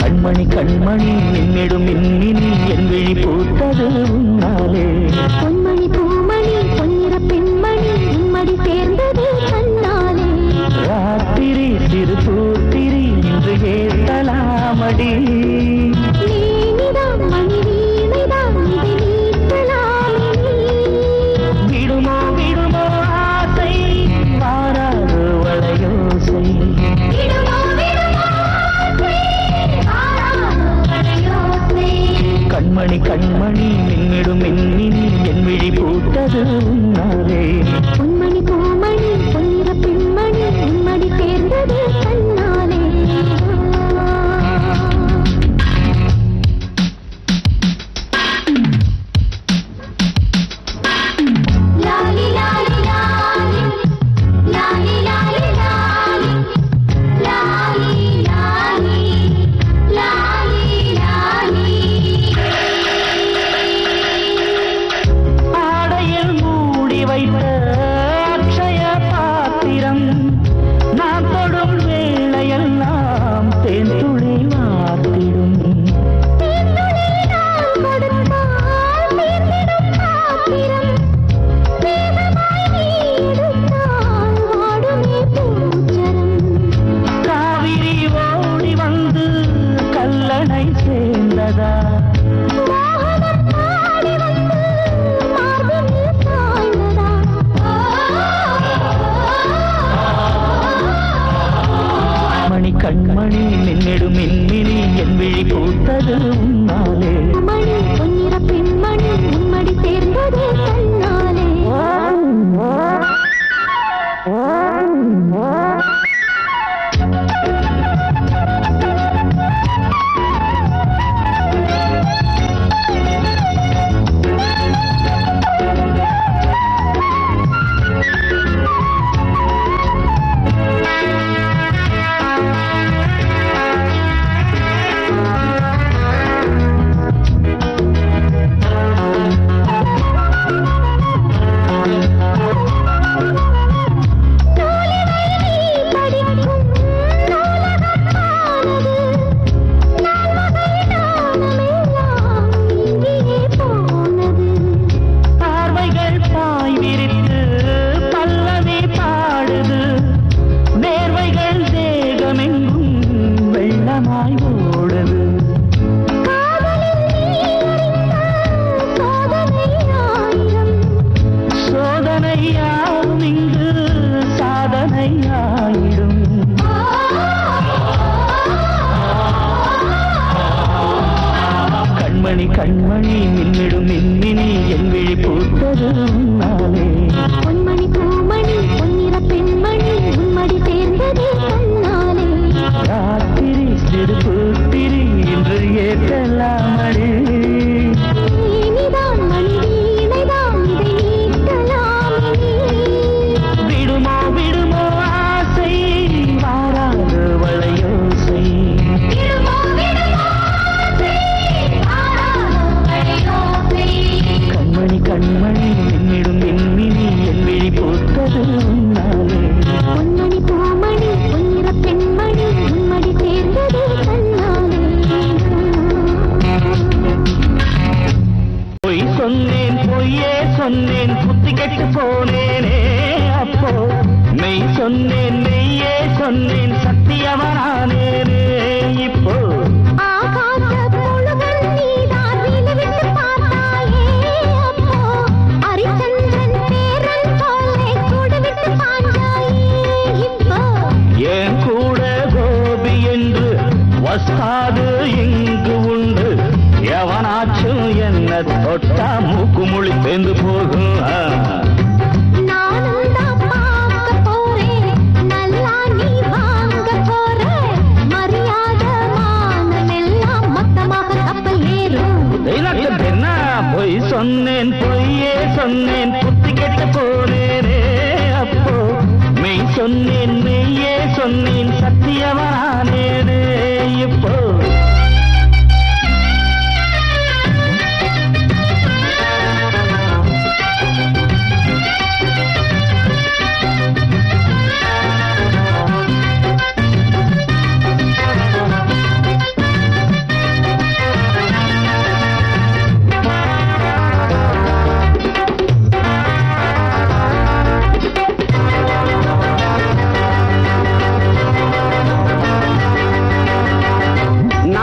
கண்மணி கண்மணி மின்னிடும் மின்மினி என் விழி பூத்தது உன்னாலே பொன்மணி பூமணி பொன்னிற பெண்மணி உம்மடி சேர்ந்தது கண்ணாலே ராத்திரி சிறு பூத்திரி இன்று ஏத்தலாமடி நீனிதான் மணி வீணைதான் இதை நீட்டலாமே நீ. விடுமோ விடுமோ ஆசை வாராது வளையோசை விடுமோ விடுமோ ஆசை, வாராது வளையோசை. கண்மணி கண்மணி மின்னிடும் மின்மினி என் விழி பூத்தது உன்னாலே பொன்மணி பூமணி பொன்னிற பெண்மணி உம்மடி சேர்ந்தது கண்ணாலே லாலி லாலி லாலி லாலி லாலி லாலி லாலி லாலி லாலி லாலி ஆடையில் மூடி வைத்த அக்ஷய பாத்திரம் நான் தொடும் வேளையெல்லாம் தேன் துளி வார்த்திடும் காவிரி ஓடி வந்து கல்லணை சேர்ந்ததா மணி கண்மணி மின்னிடும் மின்மினி என் விழி பூத்தது உன்னாலே பெண்மணி உம்மடி சேர்ந்தது கண்ணாலே படிக்கும் நூலகமானது நாமெல்லாம் இங்கே போனது பார்வைகள் பாய் விரித்து பல்லவி பாடுது நேர்வைகள் தேகமெங்கும் வெள்ளமாய் ஓடுது காதலில் நீ அறிந்த சோதனை ஆயிரம் சோதனையாகும் இங்கு சாதனையாயிடும் கண்மணி கண்மணி மின்னிடும் மின்மினி என் விழி பூத்தது உன்னாலே பொன்மணி பூமணி பொன்னிற பெண்மணி உம்மடி சேர்ந்தது கண்ணாலே ராத்திரி சிறு பூத்திரி இன்று ஏற்றலாமடி இனிதான் மணி வீணைதான் இதை நீட்டலாமே நீ. விடுமோ விடுமோ ஆசை வாராது வளையோசை விடுமோ விடுமோ ஆசை, ஆராதோ வழியோசை. கண்மணி கண்மணி மின்னிடும் மின்மினி என் விழி பூத்தது உன்னாலே பொன்மணி பூமணி பொன்னிற பெண்மணி உம்மடி சேர்ந்தது கண்ணாலே பொய் சொன்னேன் பொய்யே சொன்னேன் புத்தி கெட்டு போனேனே அப்போ மெய் சொன்னேன் மெய்யே சொன்னேன் சத்தியவனானேனே இப்போ ஆகாச முழுவதும் நீதான் விழுவிட்டு பார்த்தாயே அப்போ அரிச்சந்திரன் பேரன் போலே கூடுவிட்டு பாஞ்சாயே இப்போ என் கூட கோபி என்று வஸ்தாது இங்கு உண்டு எவனாச்சும் என்ன தொட்டா மூக்குமொழி பேந்து போகும் ஆ. நானும் தான் பார்க்க போறேன் நல்லா நீ வாங்க போற மரியாதை மானம் எல்லாம் மொத்தமாக கப்பல் ஏறும் தெய்வத்தில் என்ன பொய் சொன்னேன் பொய்யே சொன்னேன் புத்தி கெட்டு போனேனே அப்போ மெய் சொன்னேன் மெய்யே சொன்னேன் சத்தியவனானேனே இப்போ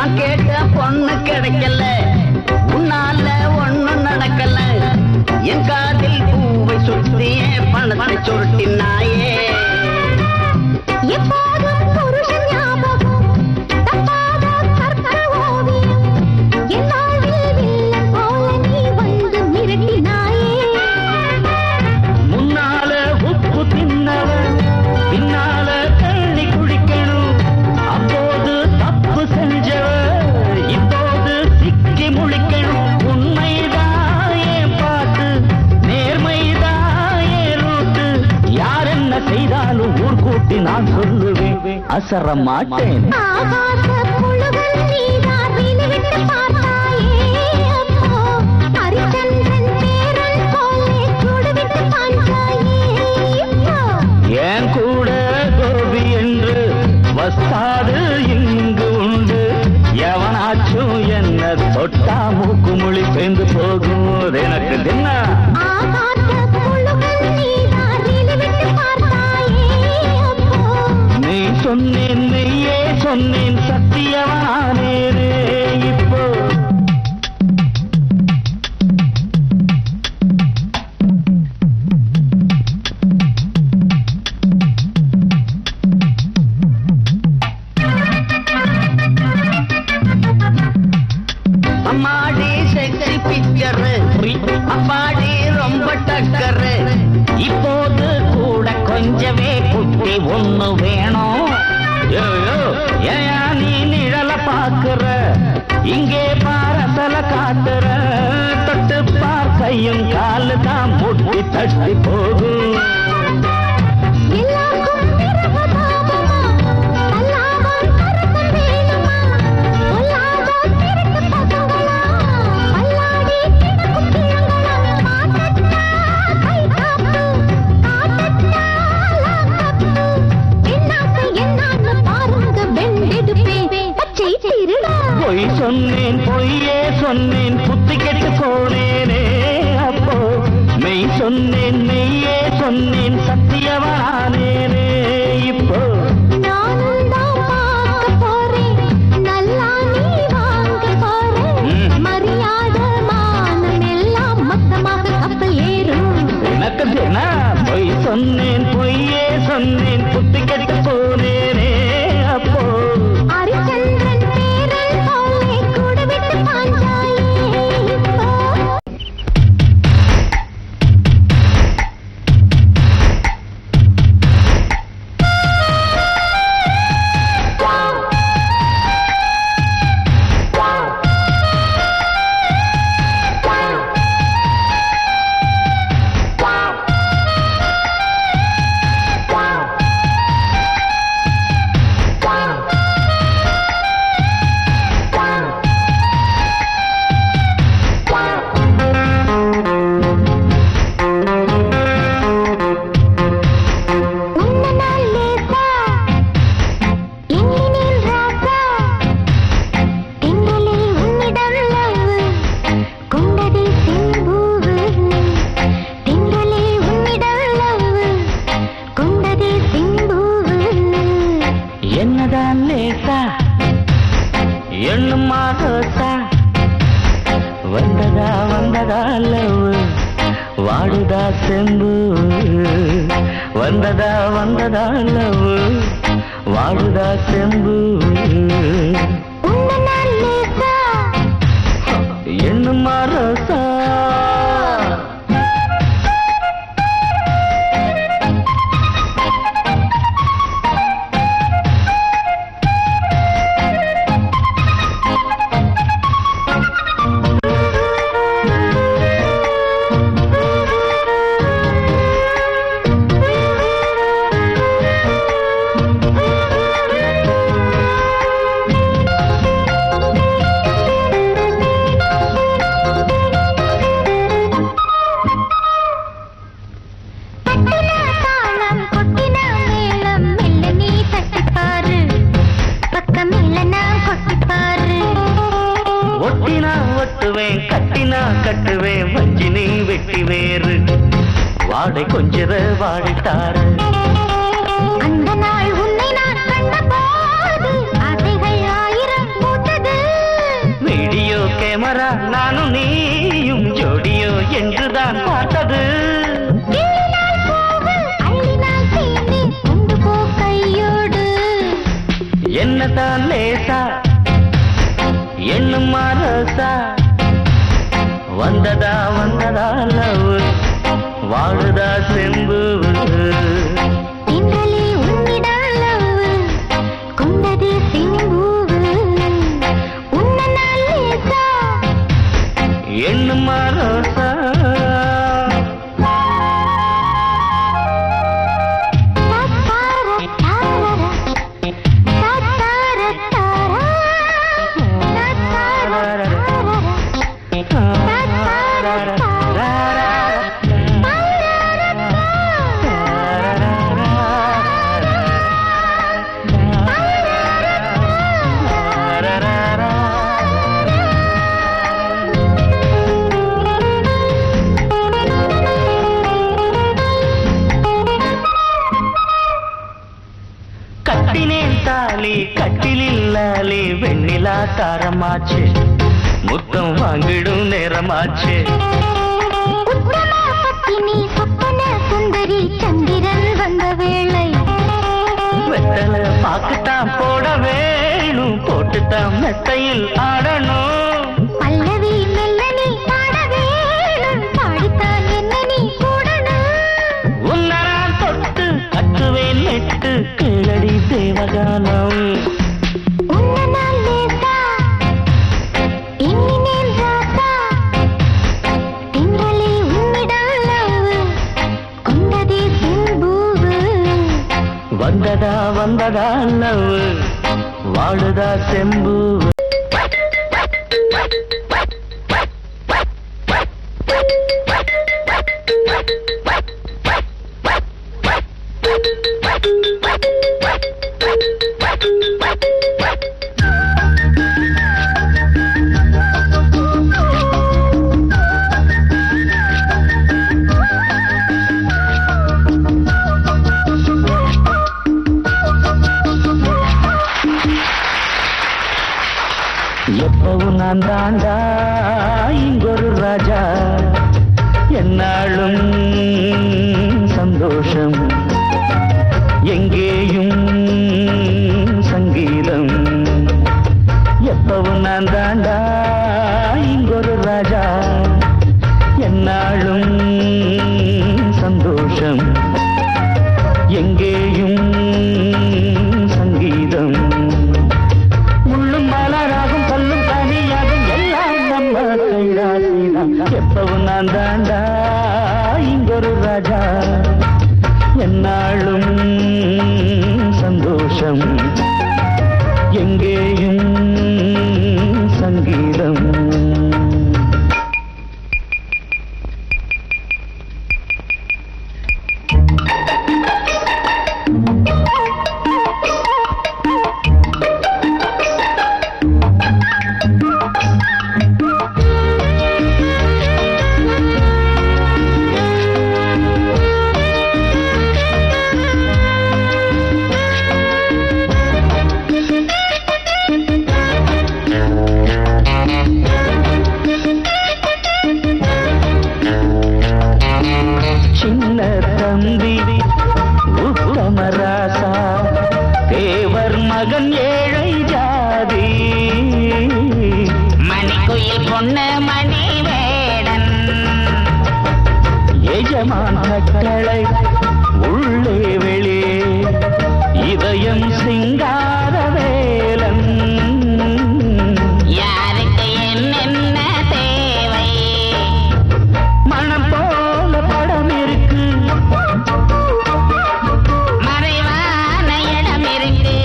நான் கேட்ட பொண்ணு கிடைக்கல உன்னால ஒண்ணும் நடக்கல என் காதில் பூவை சுற்றியே பணத்தை சுருட்டினாயே எப்போதும் புருஷன் ஞாபகம் தப்பாத கற்ப ஓவியம் என் வாழ்வில் வில்லன் போல நீ வந்து மிரட்டினாயே முன்னால உப்பு தின்னவன் பின்னால தண்ணி குடிக்கணும் அப்போது தப்பு செஞ்சவ இப்போது சிக்கி முழிக்கணும் உண்மைதான் என் பாட்டு நேர்மைதான் என் ரூட்டு யார் என்ன செய்தாலும் ஊர் கூட்டி நான் சொல்லுவேன் அசர மாட்டேன் ஆகாச புழுவல் நீதான் விழுவிட்டு பார்த்தாயே அப்போ ஹரிச்சந்திரன் பேரன் போலே சுடுவிட்டு பாஞ்சாயே இப்போ என் கூட கோபி என்று வஸ்தாது இங்கு உண்டு எவனாச்சும் என்ன தொட்டா மூக்கு மொழி சேர்ந்து போகும் அது எனக்கு தின்ன ஆகாச புழுவல் நீதான் விழுவிட்டு பார்த்தாயே அப்போ நீ சொன்னேன் மெய்யே சொன்னேன் சத்தியவனானேனே இப்போ அம்மாடி செக்ஸி பிக்சர் அப்பாடி ரொம்ப டக்கர் இப்போது கூட கொஞ்சமே குட்டி ஒண்ணு வேணும் யோ, யோ, ஏயா நீ நிழல பாக்குற இங்கே பாரசல காட்டுற தொட்டு பார் கையும் காலு தான் முட்டி தட்டி போகும் எல்லாருக்கும் பிறகு தாபமா அல்லாமல் அரசன் வேணுமா பொல்லாத திருட்டு பசங்களா பல்லாடி கிடக்கும் கிழங்களா மாட்டட்டா கை காப்பு காட்டட்டா லாக்கப்பு என்னாசை என்னான்னு பாருங்க வெண்டெடுப்பேன் பச்சை திருடா பொய் சொன்னேன் பொய்யே சொன்னேன் புத்தி கெட்டு போனேனே அப்போ மெய் சொன்னேன் மெய்யே சொன்னேன் சத்தியவானேனே இப்போ நானும் தான் பார்க்க போறேன் நல்லா நீ வாங்க போறேன் ம். மரியாதை மானம் எல்லாம் மொத்தமாக கப்பல் ஏறும் எனக்கு தின பொய் சொன்னேன் பொய்யே சொன்னேன் புத்தி கெட்டு போனேனே அப்போ ஹரிச்சந்திரன் பேரன் போலே கூட விட்டு பாஞ்சாயே இப்போ உன்ன நான் லேசா எண்ணினேன் ராசா தென்றலில் உன்னிடம் லவ் கொண்டதே செம்பூவு தென்றலில் உன்னிடம் லவ் கொண்டதே செம்பூவு என்னதான் லேசா எண்ணுமா ரோசா வந்ததா வந்ததா லவ் வாடுதா செம்பு வந்ததா வந்ததா லவ் வாடுதா செம்பு உன்ன நான் லேசா எண்ணுமா ரோசா தட்டின தாளம் கொட்டின மேளம் மெல்ல நீ தட்டிப்பாரு பக்கம் இல்லைன்னா கொட்டிப்பாரு ஒட்டினா ஒட்டுவேன் கட்டினா கட்டுவேன் வஞ்சி நீ வெட்டி வேறு வாடை கொஞ்சத வாடித்தாரு அந்த நாள் உன்னை நான் கண்ட போது ஆசைகள் ஆயிரம் பூத்தது நானும் நீயும் ஜோடியோ என்றுதான் பார்த்தது கிள்ளினால் பூவு, அள்ளினால் தேனே, கொண்டு போ கையோடு என்னதான் லேசா எண்ணும் மரசா வந்ததா வந்ததா லவ் வாழுதா செம்பு திங்களே உன்னிடளவு கொண்டது சிம்பூவு உன்ன நாள் லேசா எண்ணும் மரசா தாத்தார தாரர தாத்தார தாரா தாத்தார தாரர கட்டினேன் தாலி கட்டிலில்லாலே வெண்ணிலா தாரமாச்சு முத்தம் வாங்கிடும் நேரமாச்சு உத்தமா பத்தினி சொப்பன சுந்தரி சந்திரன் வந்த வேளை வெத்தல பாக்குத்தான் போட வேணும் போட்டுத்தான் மெத்தையில் ஆடணும் பல்லவி மெல்ல நீ பாட வேணும் பாடித்தான் என்ன நீ கூடணும் உன்னரான் தொட்டு கட்டுவேன் நெட்டு கீழடி தேவகானம் உன்ன நாள் லேசா எண்ணினேன் ராசா திங்களே உன்னிடம் லவ் கொண்டதே செம்பூவு வந்ததா வந்ததா லவ் வாழுதா செம்பு எப்பவும் நான் தாண்டா இங்கொரு ராஜா என்னாலும் சந்தோஷம் எங்கேயும் சங்கீதம் எப்பவும் நான் தாண்டா இங்கொரு ராஜா என்னாலும் சந்தோஷம் எங்கேயும் சங்கீதம் முள்ளும் மலராகும் பல்லும் கனியாகும் எல்லாம் நம்ம கைராசிதான் எப்பவும் நான் தாண்டா இங்கொரு ராஜா என்னாலும் சந்தோஷம் எங்கேயும் சங்கீதம் சின்ன தம்பி உத்தமராசா தேவர் மகன் ஏழை ஜாதி மணிக்குயில் பொண்ணு மணி வேடன் எஜமான் மக்களை உள்ளே வெளியே இதயம் சிங்கார வேலன் யாருக்கு என்னென்ன தேவை மனம் போல படம் இருக்கு மறைவான இடம் இருக்கு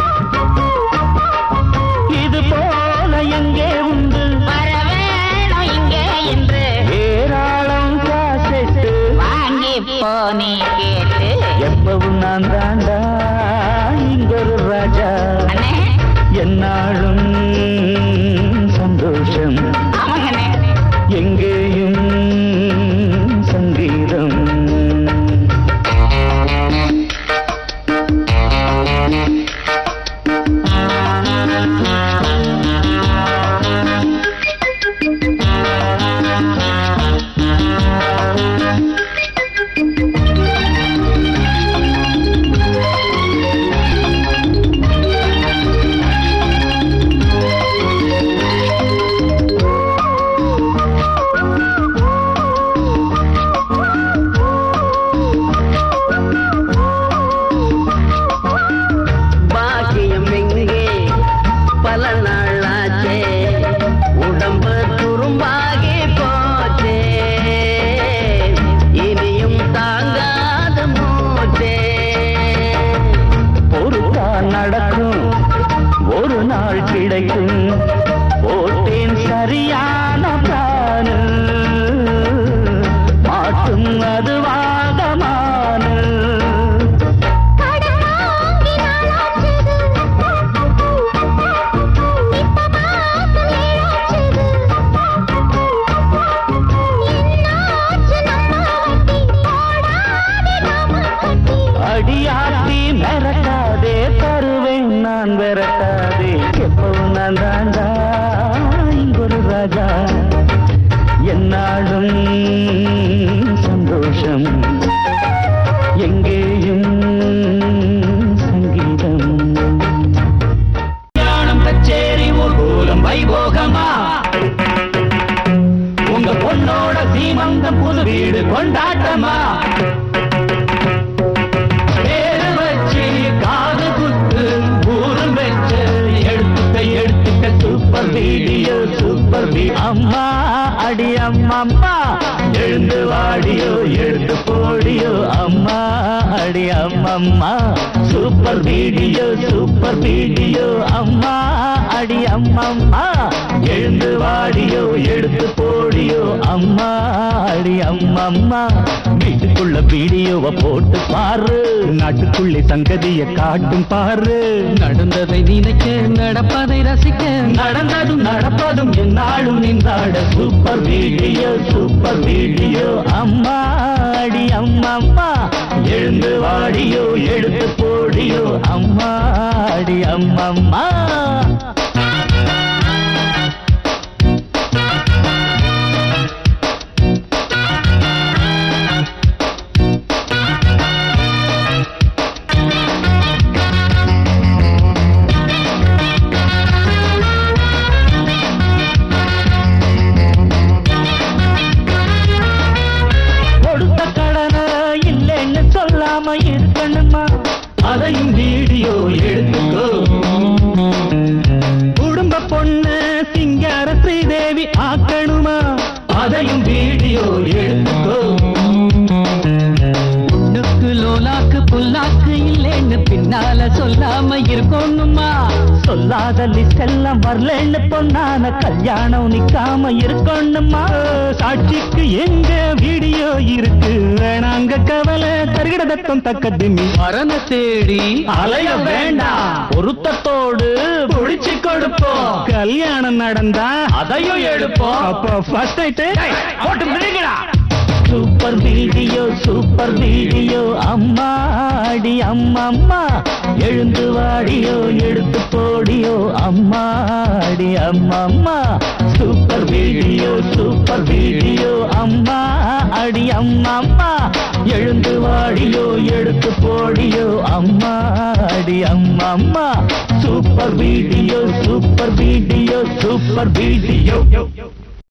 இது போல எங்கே உண்டு வர வேணும் இங்கே என்று ஏராளம் காசெட்டு வாங்கி போனே கேட்டு எப்பவும் நான் தாண்டா இங்கொரு ராஜா அண்ணே என்னாலும் சந்தோஷம் அவங்கண்ணே எங்கேயும் சங்கீதம் ஆ நாள் கிடைக்கும் போட்டேன் சரியான பிராணு மாட்டும் அது வாதமானு கடன் வாங்கி நாளாச்சுது இப்ப மாசம் ஏழாச்சுது என்னாச்சு நம்ம வட்டி போடாதே நாம கட்டி அடியாத்தி மிரட்டாதே தருவேன் நான் விரட்டாதே எப்பவும் நான் தாண்டா இங்கொரு ராஜா என்னாலும் சந்தோஷம் எங்கேயும் சங்கீதம் கல்யாணம் கச்சேரி ஊர்வலம் வைபோகமா உங்க பொண்ணோட சீமந்தம் புது வீடு கொண்டாட்டமா பேரு வச்சு காது குத்து ஊரும் வச்சு எடுத்துக்க எடுத்துக்க சூப்பர் வீடியோ சூப்பர் வீ அம்மா அடி அம்மம்மா எழுந்து வாடியோ எழுந்து போடியோ அம்மா அடி அம்மம்மா சூப்பர் வீடியோ சூப்பர் வீடியோ அம்மா அடி அம்மம்மா எழுந்து வாடியோ எடுத்து போடியோ அம்மா அடி அம்மம்மா வீட்டுக்குள்ள வீடியோவை போட்டு பாரு நாட்டுக்குள்ளே சங்கதிய காட்டும் பாரு நடந்ததை நினைக்க நடப்பதை ரசிக்க நடந்ததும் நடப்பதும் என்னாலும் நின்றாட சூப்பர் வீடியோ சூப்பர் வீடியோ அம்மா அடி அம்மம்மா எழுந்து வாடியோ எடுத்து போடியோ அம்மா அடி அம்மம்மா கொடுத்த கடனை இல்லைன்னு சொல்லாம இருக்கணுமா அதையும் வீடியோ எடுத்துக்கோ குடும்ப பொண்ணு சிங்கார ஸ்ரீதேவி ஆக்கணுமா அதையும் வீடியோ எடுத்துக்கோ பொண்ணுக்கு லோலாக்கு புல்லாக்கு இல்லைன்னு பின்னால சொல்லாம இருக்கணுமா சொல்லாத லிஸ்ட் எல்லாம் வரலன்னு பொண்ணான கல்யாணம் நிக்காம இருக்கணுமா சாட்சிக்கு எங்க வீடியோ இருக்கு வேணாங்க கவலை தருகிட தத்தம் தக்க திம்மி மரண தேடி அலைய வேண்டாம் பொருத்தத்தோடு புடிச்சு கொடுப்போம் கல்யாணம் நடந்தா அதையும் எடுப்போம் அப்போ ஃபர்ஸ்ட் நைட்டு போட்டு மிதிக்கடா சூப்பர் வீடியோ சூப்பர் வீடியோ அம்மா அடி அம்மம்மா எழுந்து வாடியோ எடுத்து போடியோ அம்மா அடி அம்மம்மா சூப்பர் வீடியோ சூப்பர் வீடியோ அம்மா அடி அம்மம்மா எழுந்து வாடியோ எடுத்து போடியோ அம்மா அடி அம்மம்மா super video super video super video